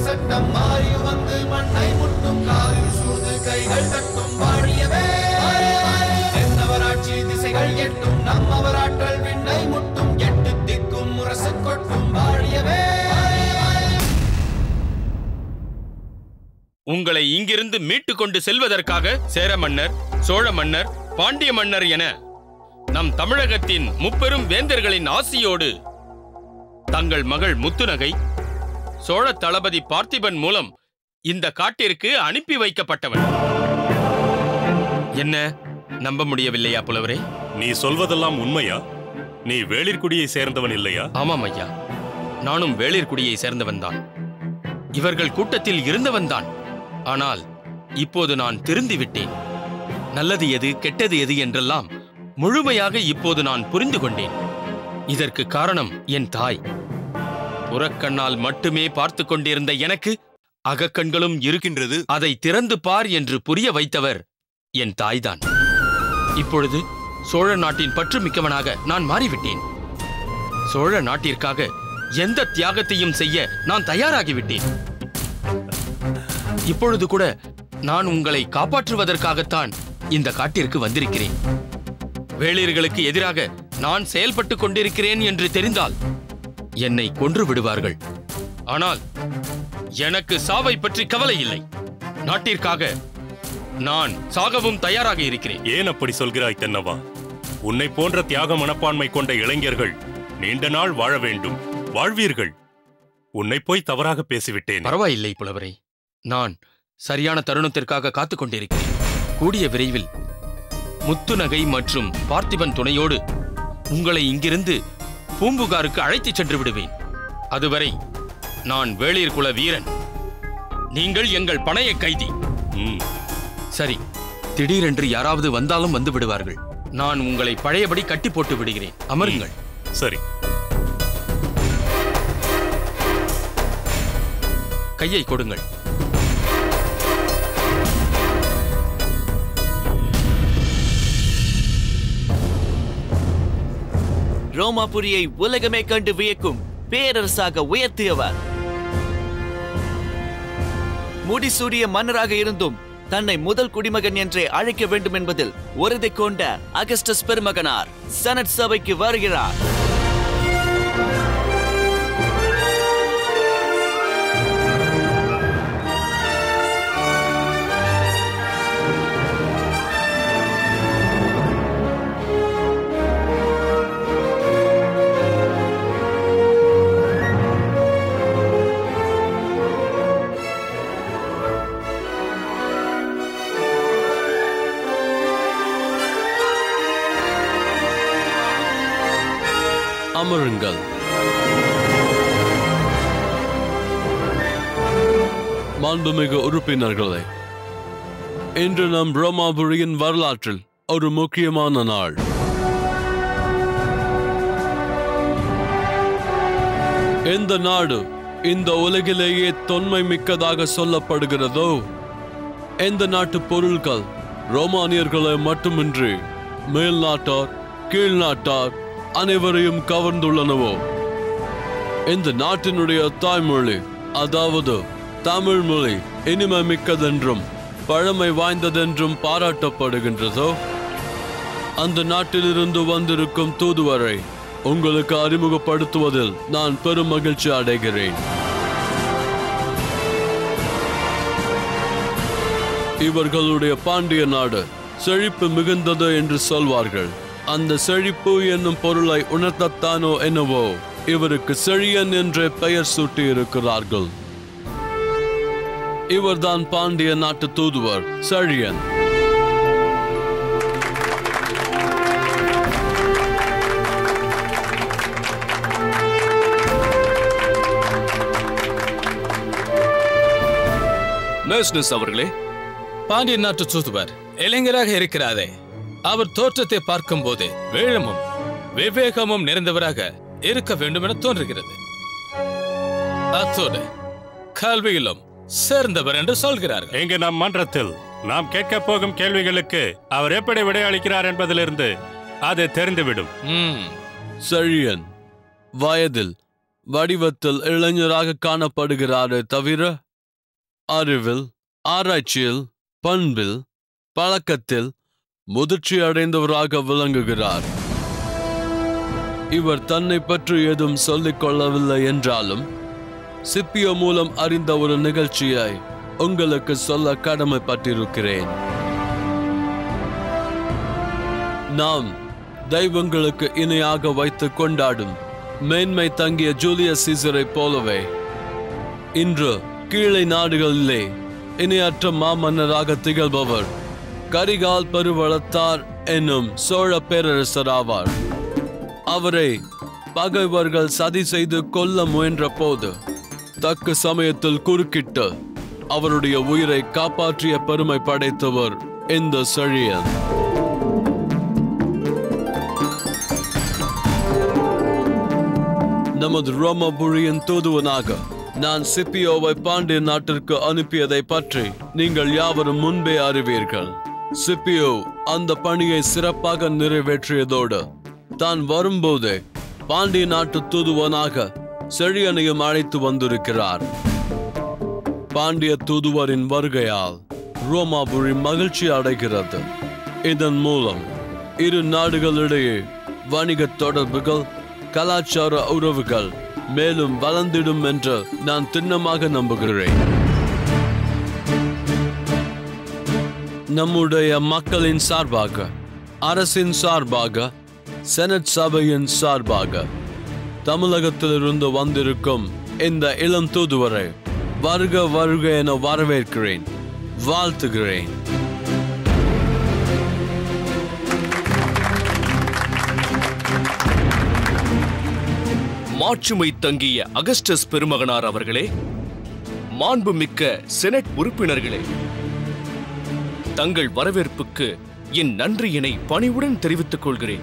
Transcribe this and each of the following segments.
சட்டம் மாறி வந்து மண்ணை முட்டும் காலில் சூழ்ந்து கைகள் தட்டும் வாழியவே தென்னவராட்சி திசைகள் எட்டும் நம்மவராற்றல் விண்ணை முட்டும் எட்டு திக்கும் முரசு கொட்டும் வாழியவே உங்களை இங்கிருந்து மீட்டு கொண்டு செல்வதற்காக சேர மன்னர் சோழ மன்னர் பாண்டிய மன்னர் என நம் தமிழகத்தின் முப்பெரும் வேந்தர்களின் ஆசியோடு தங்கள் மகள் முத்துநகை சோழ தளபதி பார்த்திபன் மூலம் இந்த காட்டிற்கு அனுப்பி வைக்கப்பட்டவன் என்ன நம்ப முடியவில்லையா புலவரே நீ சொல்வதெல்லாம் உண்மையா நீ வேளிர்குடியை சேர்ந்தவன் இல்லையா ஆமாம் ஐயா நானும் வேளிர்குடியை சேர்ந்தவன்தான் இவர்கள் கூட்டத்தில் இருந்தவன்தான் ஆனால் இப்போது நான் திருந்தி விட்டேன் நல்லது எது கெட்டது எது என்றெல்லாம் முழுமையாக இப்போது நான் புரிந்து கொண்டேன் இதற்கு காரணம் என் தாய் புறக்கண்ணால் மட்டுமே பார்த்து கொண்டிருந்த எனக்கு அகக்கண்களும் இருக்கின்றது அதை திறந்து பார் என்று புரிய வைத்தவர் என் தாய்தான் இப்பொழுது சோழ நாட்டின் பற்று மிக்கவனாக நான் மாறிவிட்டேன் சோழ நாட்டிற்காக எந்த தியாகத்தையும் செய்ய நான் தயாராகிவிட்டேன் இப்பொழுது கூட நான் உங்களை காப்பாற்றுவதற்காகத்தான் இந்த காட்டிற்கு வந்திருக்கிறேன் வேளிர்களுக்கு எதிராக நான் செயல்பட்டுக் கொண்டிருக்கிறேன் என்று தெரிந்தால் என்னை கொன்று விடுவார்கள் ஆனால் எனக்கு சாவை பற்றி கவலை இல்லை நாட்டிற்காக நான் சாகவும் தயாராக இருக்கிறேன் ஏன் அப்படி சொல்கிறாய் தென்னவா உன்னை போன்ற தியாக மனப்பான்மை கொண்ட இளைஞர்கள் நீண்ட நாள் வாழ வேண்டும் வாழ்வீர்கள் உன்னை போய் தவறாக பேசிவிட்டேன் பரவாயில்லை புலவரே நான் சரியான தருணத்திற்காக காத்துக் கொண்டிருக்கிறேன் கூடிய விரைவில் முத்துநகை மற்றும் பார்த்திபன் துணையோடு உங்களை இங்கிருந்து பூம்புகாருக்கு அழைத்துச் சென்று விடுவேன் அதுவரை நான் வேளிர் குல வீரன் நீங்கள் எங்கள் பணைய கைதி ம், சரி திடீரென்று யாராவது வந்தாலும் வந்து விடுவார்கள் நான் உங்களை பழையபடி கட்டி போட்டு விடுகிறேன் அமருங்கள் சரி கையை கொடுங்கள் ரோமாபுரியை உலகமே கண்டு வியக்கும் பேரரசாக உயர்த்தியவர் முடிசூடிய மன்னராக இருந்தும் தன்னை முதல் குடிமகன் என்றே அழைக்க வேண்டும் என்பதில் உறுதி கொண்ட அகஸ்டஸ் பெருமகனார் சனட் சபைக்கு வருகிறார் அமருங்கள் மாண்புமிகு உறுப்பினர்களே இன்று நம் ரோமாபுரியின் வரலாற்றில் ஒரு முக்கியமான நாள் எந்த நாடு இந்த உலகிலேயே தொன்மை மிக்கதாக சொல்லப்படுகிறதோ எந்த நாட்டு பொருட்கள் ரோமானியர்களை மட்டுமின்றி மேல் நாட்டார் கீழ் நாட்டார் அனைவரையும் கவர்ந்துள்ளனவோ இந்த நாட்டினுடைய தாய்மொழி அதாவது தமிழ் மொழி இனிமை மிக்கதென்றும் பழமை வாய்ந்ததென்றும் பாராட்டப்படுகின்றதோ அந்த நாட்டிலிருந்து வந்திருக்கும் தூதுவரை உங்களுக்கு அறிமுகப்படுத்துவதில் நான் பெரும் மகிழ்ச்சி அடைகிறேன் இவர்களுடைய பாண்டிய நாடு செழிப்பு மிகுந்தது என்று சொல்வார்கள் அந்த செழிப்பு என்னும் பொருளை உணர்த்தத்தானோ என்னவோ இவருக்கு செழியன் என்ற பெயர் சூட்டி இருக்கிறார்கள் இவர்தான் பாண்டிய நாட்டு தூதுவர் செழியன் மேஸ்னஸ் அவர்களே பாண்டியன் நாட்டு தூதுவர் இளைஞராக இருக்கிறாரே அவர் தோற்றத்தை பார்க்கும்போது வேழமும் விவேகமும் நிறைந்தவராக இருக்க வேண்டும் என தோன்றுகிறது அத்தோடு கல்வியிலும் சேர்ந்தவர் என்று சொல்கிறார்கள் இங்கு நம் மன்றத்தில் நாம் கேட்கப் போகும் கேள்விகளுக்கு அவர் எப்படி விடையளிக்கிறார் என்பதிலிருந்து அது தெரிந்துவிடும் ம், செழியன் வயதில் வடிவத்தில் இளைஞராக காணப்படுகிறாரே தவிர அறிவில் ஆராய்ச்சியில் பண்பில் பழக்கத்தில் முதிர்ச்சி அடைந்தவராக விளங்குகிறார் இவர் தன்னை பற்றி ஏதும் சொல்லிக் கொள்ளவில்லை என்றாலும் சிப்பியோ மூலம் அறிந்த ஒரு நிகழ்ச்சியை உங்களுக்கு சொல்ல கடமைப்பட்டிருக்கிறேன் நாம் தெய்வங்களுக்கு இணையாக வைத்து கொண்டாடும் மேன்மை தங்கிய ஜூலியஸ் சீசரை போலவே இன்று கீழே நாடுகளிலே இணையற்ற மாமன்னராக திகழ்பவர் கரிகால் பெருவளத்தார் என்னும் சோழ பேரரசர் ஆவார் அவரை பகைவர்கள் சதி செய்து கொல்ல முயன்ற போது தக்க சமயத்தில் குறுக்கிட்டு அவருடைய உயிரை காப்பாற்றிய பெருமை படைத்தவர் இந்த செழியன் நமது ரோமபுரியின் தூதுவனாக நான் சிப்பியோவை பாண்டிய நாட்டிற்கு அனுப்பியதை பற்றி நீங்கள் யாவரும் முன்பே அறிவீர்கள் சிப்பியோ அந்த பணியை சிறப்பாக நிறைவேற்றியதோடு தான் வரும்போதே பாண்டிய நாட்டு தூதுவனாக செழியனையும் அழைத்து வந்திருக்கிறார் பாண்டிய தூதுவரின் வருகையால் ரோமாபுரி மகிழ்ச்சி அடைகிறது இதன் மூலம் இரு நாடுகளிடையே வணிக தொடர்புகள் கலாச்சார உறவுகள் மேலும் வளர்ந்திடும் என்று நான் திண்ணமாக நம்புகிறேன் நம்முடைய மக்களின் சார்பாக அரசின் சார்பாக செனட் சபையின் சார்பாக தமிழகத்திலிருந்து வந்திருக்கும் இந்த இளம் தூதுவரை வருக வருக என வரவேற்கிறேன் வாழ்த்துகிறேன் மாட்சிமை தங்கிய அகஸ்டஸ் பெருமகனார் அவர்களே மாண்புமிக்க செனட் உறுப்பினர்களே தங்கள் வரவேற்புக்கு என் நன்றியினை பணிவுடன் தெரிவித்துக் கொள்கிறேன்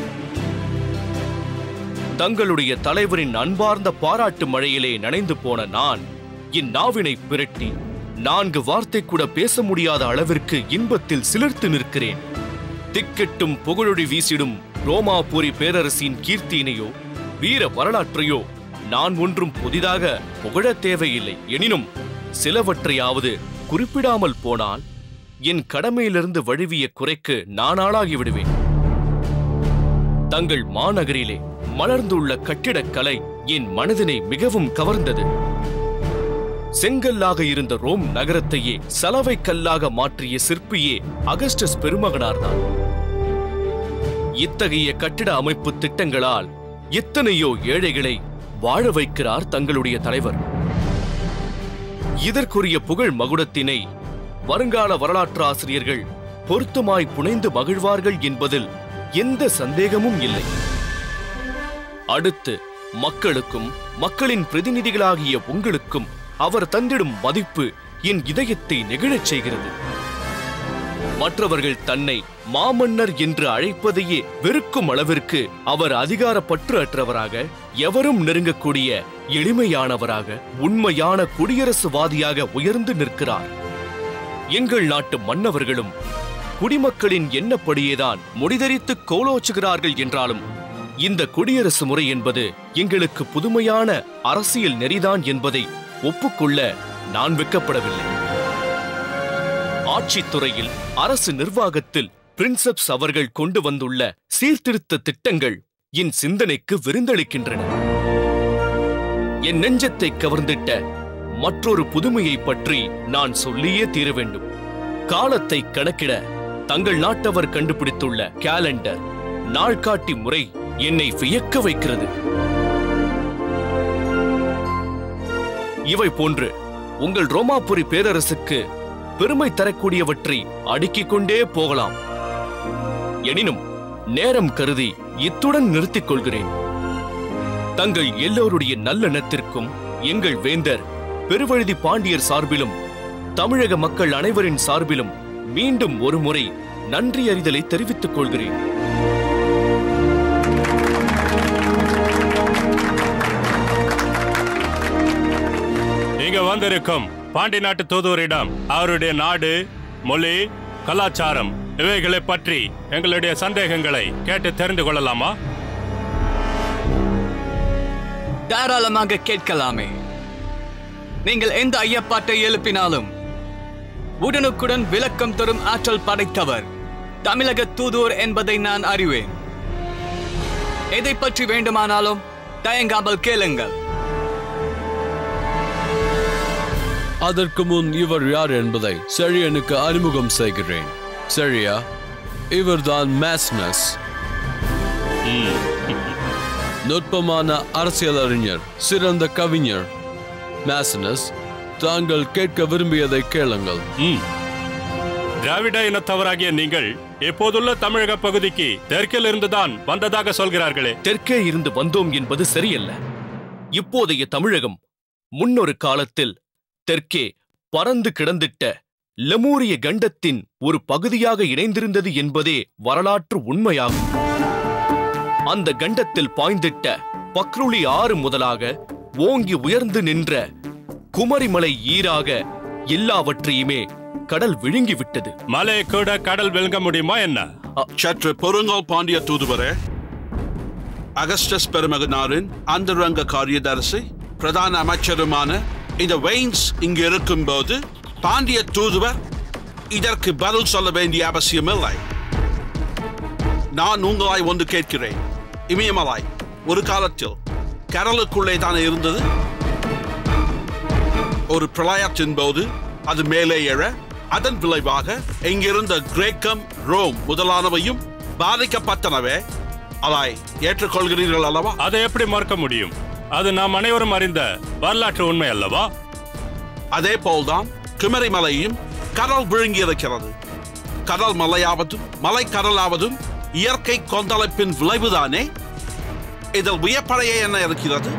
தங்களுடைய தலைவரின் அன்பார்ந்த பாராட்டு மழையிலே நனைந்து போன நான் என் நாவினை பிரட்டி நான்கு வார்த்தை கூட பேச முடியாத அளவிற்கு இன்பத்தில் சிலிர்த்து நிற்கிறேன் திக்கெட்டும் புகழொடி வீசிடும் ரோமாபுரி பேரரசின் கீர்த்தியினையோ வீர வரலாற்றையோ நான் ஒன்றும் புதிதாக புகழத் தேவையில்லை எனினும் சிலவற்றையாவது குறிப்பிடாமல் போனால் என் கடமையிலிருந்து வழுவிய குறைக்கு நான் ஆளாகி விடுவேன் தங்கள் மாநகரிலே மலர்ந்துள்ள கட்டிடக்கலை என் மனதினை மிகவும் கவர்ந்தது செங்கல்லாக இருந்த ரோம் நகரத்தையே சலவை கல்லாக மாற்றிய சிற்பியே அகஸ்டஸ் பெருமகனார்தான் இத்தகைய கட்டிட அமைப்பு திட்டங்களால் எத்தனையோ ஏழைகளை வாழ வைக்கிறார் தங்களுடைய தலைவர் இதற்குரிய புகழ் மகுடத்தினை வருங்கால வரலாற்று ஆசிரியர்கள் பொருத்தமாய் புனைந்து மகிழ்வார்கள் என்பதில் எந்த சந்தேகமும் இல்லை அடுத்து மக்களுக்கும் மக்களின் பிரதிநிதிகளாகிய உங்களுக்கும் அவர் தந்திடும் மதிப்பு என் இதயத்தை நெகிழச் செய்கிறது மற்றவர்கள் தன்னை மாமன்னர் என்று அழைப்பதையே வெறுக்கும் அளவிற்கு அவர் அதிகாரப்பற்று அற்றவராக எவரும் நெருங்கக்கூடிய எளிமையானவராக உண்மையான குடியரசுவாதியாக உயர்ந்து நிற்கிறார் எங்கள் நாட்டு மன்னவர்களும் குடிமக்களின் எண்ணப்படியேதான் முடிதரித்து கோலோச்சுகிறார்கள் என்றாலும் இந்த குடியரசு முறை என்பது எங்களுக்கு புதுமையான அரசியல் நெறிதான் என்பதை ஒப்புக்கொள்ள நான் வெட்கப்படவில்லை ஆட்சித்துறையில் அரசு நிர்வாகத்தில் பிரின்சப்ஸ் அவர்கள் கொண்டு வந்துள்ள சீர்திருத்த திட்டங்கள் என் சிந்தனைக்கு விருந்தளிக்கின்றன என் நெஞ்சத்தை கவர்ந்திட்ட மற்றொரு புதுமையை பற்றி நான் சொல்லியே தீர வேண்டும் காலத்தை கணக்கிட தங்கள் நாட்டவர் கண்டுபிடித்துள்ள கேலண்டர் நாள்காட்டி முறை என்னை வியக்க வைக்கிறது இவை போன்று உங்கள் ரோமாபுரி பேரரசுக்கு பெருமை தரக்கூடியவற்றை அடுக்கிக் கொண்டே போகலாம் எனினும் நேரம் கருதி இத்துடன் நிறுத்திக் கொள்கிறேன் தங்கள் எல்லோருடைய நல்லெண்ணத்திற்கும் எங்கள் வேந்தர் பெருவழுதி பாண்டியர் சார்பிலும் தமிழக மக்கள் அனைவரின் சார்பிலும் மீண்டும் ஒரு முறை நன்றி அறிதலை தெரிவித்துக் கொள்கிறேன் இங்க வந்திருக்கும் பாண்டி நாட்டு தூதுவரிடம் அவருடைய நாடு மொழி கலாச்சாரம் இவைகளை பற்றி எங்களுடைய சந்தேகங்களை கேட்டு தெரிந்து கொள்ளலாமா தாராளமாக கேட்கலாமே நீங்கள் எந்த ஐயப்பாட்டை எழுப்பினாலும் உடனுக்குடன் விளக்கம் தரும் ஆற்றல் படைத்தவர் தமிழக தூதுவர் என்பதை நான் அறிவேன் எதை பற்றி வேண்டுமானாலும் தயங்காமல் கேளுங்கள் அதற்கு முன் இவர் யார் என்பதை செழியனுக்கு அறிமுகம் செய்கிறேன் செழியா இவர்தான் மேஸ்னஸ் நுட்பமான அரசியலறிஞர் சிறந்த கவிஞர் மேஸ்னஸ் தாங்கள் கேட்க விரும்பியதை கேளுங்கள் ம். திராவிட இனத்தவராகிய நீங்கள் எப்போதுள்ள தமிழக பகுதிக்கு தெற்கில் இருந்துதான் வந்ததாக சொல்கிறார்களே தெற்கே இருந்து வந்தோம் என்பது சரியல்ல இப்போதைய தமிழகம் முன்னொரு காலத்தில் தெற்கே பறந்து கிடந்திட்ட லெமூரிய கண்டத்தின் ஒரு பகுதியாக இணைந்திருந்தது என்பதே வரலாற்று உண்மையாகும் அந்த கண்டத்தில் பாய்ந்திட்ட பக்ருளி ஆறு முதலாக ஓங்கி உயர்ந்து நின்ற குமரிமலை ஈராக எல்லாவற்றையுமே கடல் விழுங்கிவிட்டது மலை கூட கடல் விழுங்க முடியுமா என்ன சற்று பொருங்கல் பாண்டிய தூதுவரே அகஸ்டஸ் பெருமகனாரின் அந்தரங்க காரியதரிசி பிரதான அமைச்சருமான இந்த வெயின்ஸ் இங்கு இருக்கும்போது பாண்டிய தூதுவர் இதற்கு பதில் சொல்ல வேண்டிய அவசியமில்லை நான் உங்களாய் ஒன்று கேட்கிறேன் இமயமலாய் ஒரு காலத்தில் கடலுக்குள்ளே தானே இருந்தது ஒரு பிரளயத்தின் போது அது மேலே எழ அதன் விளைவாக இங்கிருந்த கிரேக்கம் ரோம் முதலானவையும் பாதிக்கப்பட்டனவே அதை ஏற்றுக்கொள்கிறீர்கள் அல்லவா அதை எப்படி மறக்க முடியும் அது நாம் அனைவரும் அறிந்த வரலாற்று உண்மை அல்லவா அதே போல்தான் குமரி மலையும் கடல் விழுங்கி இருக்கிறது கடல் மலையாவதும் மலை கடலாவதும் இயற்கை கொந்தளிப்பின் விளைவுதானே இதில் வியப்படைய என்ன இருக்கிறது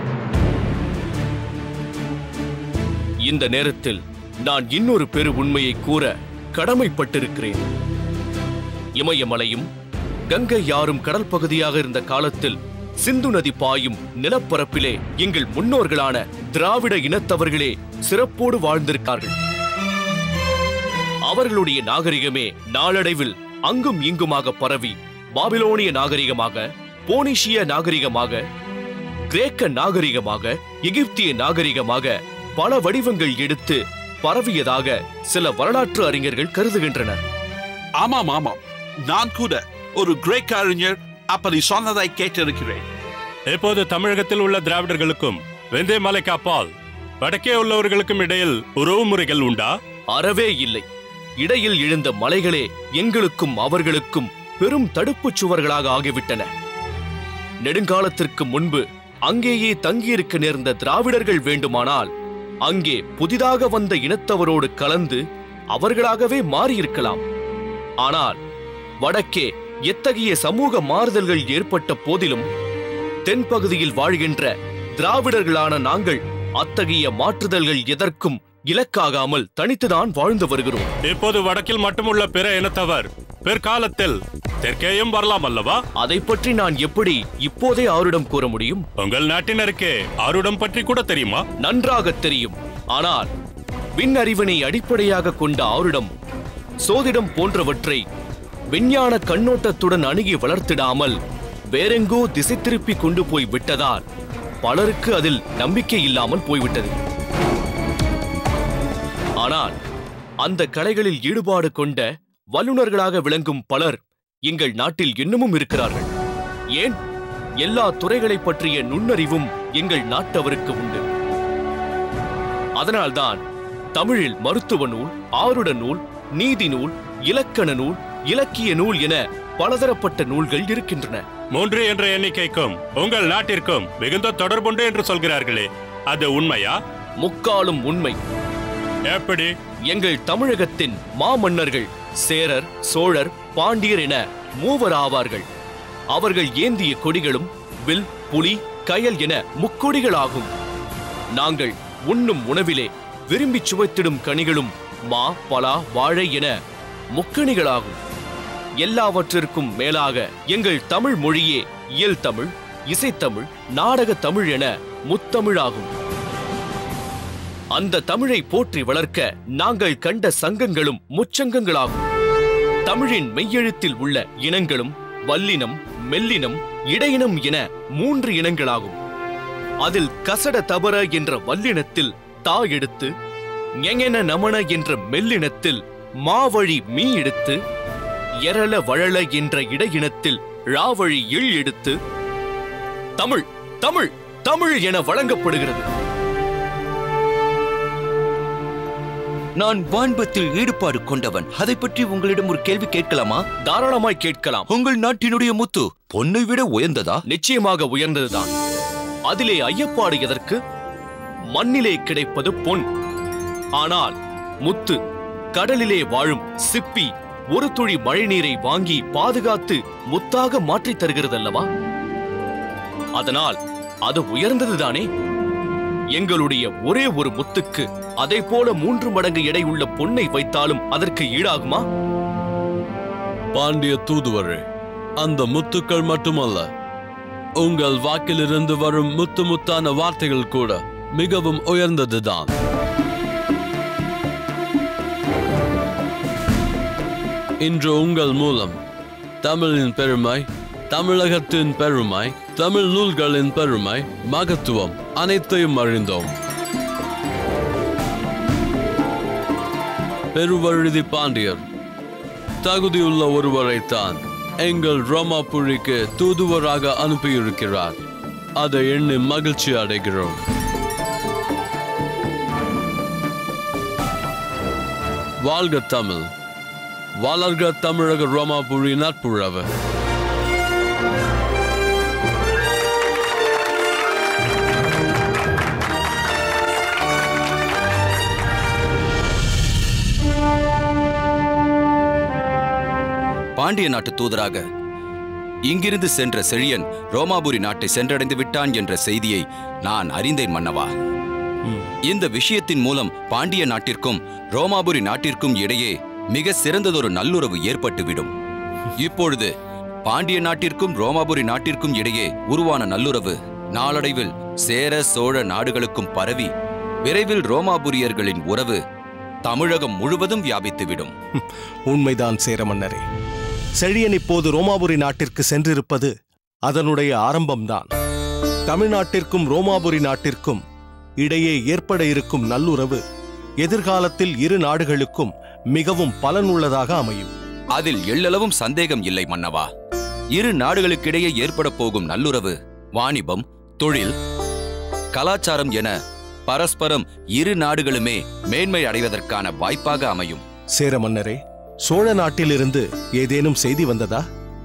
இந்த நேரத்தில் நான் இன்னொரு பெரு உண்மையை கூற கடமைப்பட்டிருக்கிறேன் இமயமலையும் கங்கை யாரும் கடல் பகுதியாக இருந்த காலத்தில் சிந்து நதி பாயும் நிலப்பரப்பிலே எங்கள் முன்னோர்களான திராவிட இனத்தவர்களே சிறப்போடு வாழ்ந்திருக்கார்கள் அவர்களுடைய நாகரிகமே நாளடைவில் அங்கும் இங்குமாக பரவி பாபிலோனிய நாகரிகமாக போனிஷிய நாகரிகமாக கிரேக்க நாகரிகமாக எகிப்திய நாகரிகமாக பல வடிவங்கள் எடுத்து பரவியதாக சில வரலாற்று அறிஞர்கள் கருதுகின்றனர் ஆமாம் ஆமாம் நான் கூட ஒரு கிரேக்க அறிஞர் அப்படி சொன்னதை கேட்டிருக்கிறேன் இப்போது தமிழகத்தில் உள்ள திராவிடர்களுக்கும் வெந்தய மலைக்கு அப்பால் வடக்கே உள்ளவர்களுக்கும் இடையில் உறவு முறைகள் உண்டா அறவே இல்லை இடையில் எழுந்த மலைகளே எங்களுக்கும் அவர்களுக்கும் பெரும் தடுப்புச் சுவர்களாக ஆகிவிட்டன நெடுங்காலத்திற்கு முன்பு அங்கேயே தங்கியிருக்க நேர்ந்த திராவிடர்கள் வேண்டுமானால் அங்கே புதிதாக வந்த இனத்தவரோடு கலந்து அவர்களாகவே மாறியிருக்கலாம் ஆனால் வடக்கே எத்தகைய சமூக மாறுதல்கள் ஏற்பட்ட போதிலும் தென்பகுதியில் வாழ்கின்ற திராவிடர்களான நாங்கள் அத்தகைய மாற்றுதல்கள் எதற்கும் இலக்காகாமல் தனித்துதான் வாழ்ந்து வருகிறோம் இப்போது வடக்கில் மட்டுமுள்ள பிற இனத்தவர் பிற்காலத்தில் தெற்கேயும் வரலாம் அல்லவா அதை பற்றி நான் எப்படி இப்போதே அவரிடம் கூற முடியும் உங்கள் நாட்டினருக்கே ஆருடம் பற்றி கூட தெரியுமா நன்றாக தெரியும் ஆனால் விண்ணறிவினை அடிப்படையாக கொண்ட ஆருடம் சோதிடம் போன்றவற்றை விஞ்ஞான கண்ணோட்டத்துடன் அணுகி வளர்த்திடாமல் வேறெங்கோ திசை திருப்பி கொண்டு போய் விட்டதால் பலருக்கு அதில் நம்பிக்கை இல்லாமல் போய்விட்டது ஆனால் அந்த கலைகளில் ஈடுபாடு கொண்ட வல்லுநர்களாக விளங்கும் பலர் எங்கள் நாட்டில் இன்னமும் இருக்கிறார்கள் ஏன் எல்லா துறைகளைப் பற்றிய நுண்ணறிவும் எங்கள் நாட்டவருக்கு உண்டு அதனால்தான் தமிழில் மருத்துவ நூல் ஆருட நூல் நீதி நூல் இலக்கண நூல் இலக்கிய நூல் என பலதரப்பட்ட நூல்கள் இருக்கின்றன மூன்று என்ற எண்ணிக்கைக்கும் உங்கள் நாட்டிற்கும் மிகுந்த தொடர்புண்டு என்று சொல்கிறார்களே அது உண்மையா முக்காலும் உண்மை எப்படி எங்கள் தமிழகத்தின் மாமன்னர்கள் சேரர் சோழர் பாண்டியர் என மூவர் ஆவார்கள் அவர்கள் ஏந்திய கொடிகளும் வில் புலி கயல் என முக்கொடிகளாகும் நாங்கள் உண்ணும் உணவிலே விரும்பி சுவைத்திடும் கனிகளும் மா பலா வாழை என முக்கணிகளாகும் எல்லாவற்றிற்கும் மேலாக எங்கள் தமிழ் மொழியே இயல் தமிழ் இசைத்தமிழ் நாடக தமிழ் என முத்தமிழாகும் அந்த தமிழை போற்றி வளர்க்க நாங்கள் கண்ட சங்கங்களும் முச்சங்கங்களாகும் தமிழின் மெய்யெழுத்தில் உள்ள இனங்களும் வல்லினம் மெல்லினம் இடையினம் என மூன்று இனங்களாகும் அதில் கசட தபர என்ற வல்லினத்தில் தா எடுத்து ஞெஞென நமன என்ற மெல்லினத்தில் மாவழி மீ எடுத்து எரள வழல என்ற இடையினத்தில் ராவழி இல் எடுத்து தமிழ் தமிழ் தமிழ் என வழங்கப்படுகிறது நான் வான்பத்தில் ஈடுபாடு கொண்டவன் அதை பற்றி உங்களிடம் ஒரு கேள்வி கேட்கலாமா தாராளமாய் கேட்கலாம் உங்கள் நாட்டினுடைய முத்து பொன்னை விட உயர்ந்ததா நிச்சயமாக உயர்ந்ததுதான் அதிலே ஐயப்பாடு எதற்கு மண்ணிலே கிடைப்பது பொன் ஆனால் முத்து கடலிலே வாழும் சிப்பி ஒரு துளி மழைநீரை வாங்கி பாதுகாத்து முத்தாக மாற்றித் தருகிறதல்லவா அதனால் அது உயர்ந்ததுதானே எங்களுடைய ஒரே ஒரு முத்துக்கு அதை போல மூன்று மடங்கு எடை உள்ள பொன்னை வைத்தாலும் அதற்கு ஈடாகுமா பாண்டிய தூதுவரே அந்த முத்துக்கள் மட்டுமல்ல உங்கள் வாக்கிலிருந்து வரும் முத்து முத்தான வார்த்தைகள் கூட மிகவும் உயர்ந்ததுதான் இன்று உங்கள் மூலம் தமிழின் பெருமை தமிழகத்தின் பெருமை தமிழ் நூல்களின் பெருமை மகத்துவம் அனைத்தையும் அறிந்தோம் பெருவழுதி பாண்டியர் தகுதியுள்ள ஒருவரைத்தான் எங்கள் ரோமாபுரிக்கு தூதுவராக அனுப்பியிருக்கிறார் அதை எண்ணி மகிழ்ச்சி அடைகிறோம் வாழ்க தமிழ் வளர்க தமிழக ரோமாபுரி நட்புறவு பாண்டிய நாட்டு தூதராக இங்கிருந்து சென்ற செழியன் ரோமாபுரி நாட்டை சென்றடைந்து விட்டான் என்ற செய்தியை நான் அறிந்தேன் மன்னவா இந்த விஷயத்தின் மூலம் பாண்டிய நாட்டிற்கும் ரோமாபுரி நாட்டிற்கும் இடையே மிக சிறந்ததொரு நல்லுறவு ஏற்பட்டுவிடும் இப்பொழுது பாண்டிய நாட்டிற்கும் ரோமாபுரி நாட்டிற்கும் இடையே உருவான நல்லுறவு நாளடைவில் சேர சோழ நாடுகளுக்கும் பரவி விரைவில் ரோமாபுரியர்களின் உறவு தமிழகம் முழுவதும் வியாபித்துவிடும் உண்மைதான் சேர மன்னரே செழியன் இப்போது ரோமாபுரி நாட்டிற்கு சென்றிருப்பது அதனுடைய ஆரம்பம்தான் தமிழ்நாட்டிற்கும் ரோமாபுரி நாட்டிற்கும் இடையே ஏற்பட இருக்கும் நல்லுறவு எதிர்காலத்தில் இரு நாடுகளுக்கும் மிகவும் பலனுள்ளதாக அமையும் அதில் எள்ளளவும் சந்தேகம் இல்லை மன்னவா இரு நாடுகளுக்கிடையே ஏற்பட போகும் நல்லுறவு வாணிபம் தொழில் கலாச்சாரம் என பரஸ்பரம் இரு நாடுகளுமே மேன்மை அடைவதற்கான வாய்ப்பாக அமையும் சேர மன்னரே சோழ நாட்டிலிருந்து ஏதேனும் செய்தி வந்ததா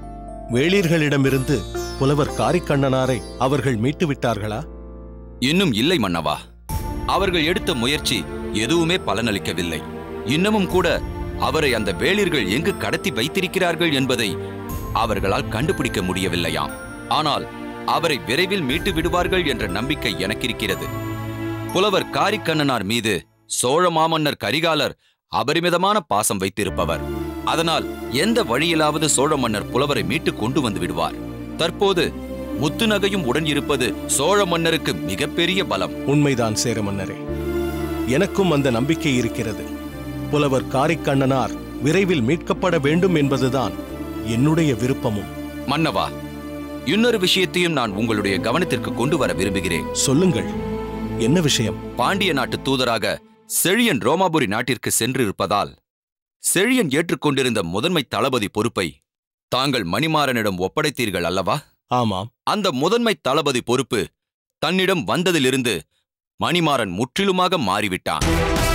வேளிர்களிடமிருந்து புலவர் காரிக்கண்ணனாரை அவர்கள் மீட்டு விட்டார்களா இன்னும் இல்லை மன்னவா அவர்கள் எடுத்த முயற்சி எதுவுமே பலனளிக்கவில்லை இன்னமும் கூட அவரை அந்த வேளிர்கள் எங்கு கடத்தி வைத்திருக்கிறார்கள் என்பதை அவர்களால் கண்டுபிடிக்க முடியவில்லையாம் ஆனால் அவரை விரைவில் மீட்டு விடுவார்கள் என்ற நம்பிக்கை எனக்கிருக்கிறது புலவர் காரிக்கண்ணனார் மீது சோழ மாமன்னர் கரிகாலர் அபரிமிதமான பாசம் வைத்திருப்பவர் அதனால் எந்த வழியிலாவது சோழ மன்னர் புலவரை மீட்டு கொண்டு வந்து விடுவார் தற்போது முத்துநகையும் உடன் இருப்பது சோழ மன்னருக்கு மிகப்பெரிய பலம் உண்மைதான் சேர மன்னரே எனக்கும் அந்த நம்பிக்கை இருக்கிறது புலவர் காரிக்கண்ணனார் விரைவில் மீட்கப்பட வேண்டும் என்பதுதான் என்னுடைய விருப்பமும் மன்னவா இன்னொரு விஷயத்தையும் நான் உங்களுடைய கவனத்திற்கு கொண்டு வர விரும்புகிறேன் சொல்லுங்கள் என்ன விஷயம் பாண்டிய நாட்டு தூதராக செழியன் ரோமாபுரி நாட்டிற்கு சென்றிருப்பதால் செழியன் ஏற்றுக்கொண்டிருந்த முதன்மை தளபதி பொறுப்பை தாங்கள் மணிமாறனிடம் ஒப்படைத்தீர்கள் அல்லவா ஆமாம் அந்த முதன்மை தளபதி பொறுப்பு தன்னிடம் வந்ததிலிருந்து மணிமாறன் முற்றிலுமாக மாறிவிட்டான்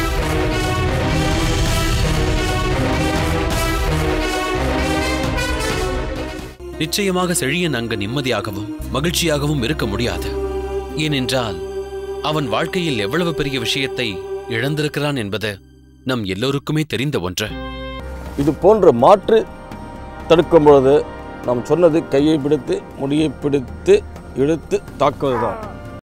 நிச்சயமாக செழியன் அங்கு நிம்மதியாகவும் மகிழ்ச்சியாகவும் இருக்க முடியாது ஏனென்றால் அவன் வாழ்க்கையில் எவ்வளவு பெரிய விஷயத்தை இழந்திருக்கிறான் என்பது நம் எல்லோருக்குமே தெரிந்த ஒன்று இது போன்ற மாற்று தடுக்கும் பொழுது நாம் சொன்னது கையை பிடித்து முடியை பிடித்து இழுத்து தாக்குவதுதான்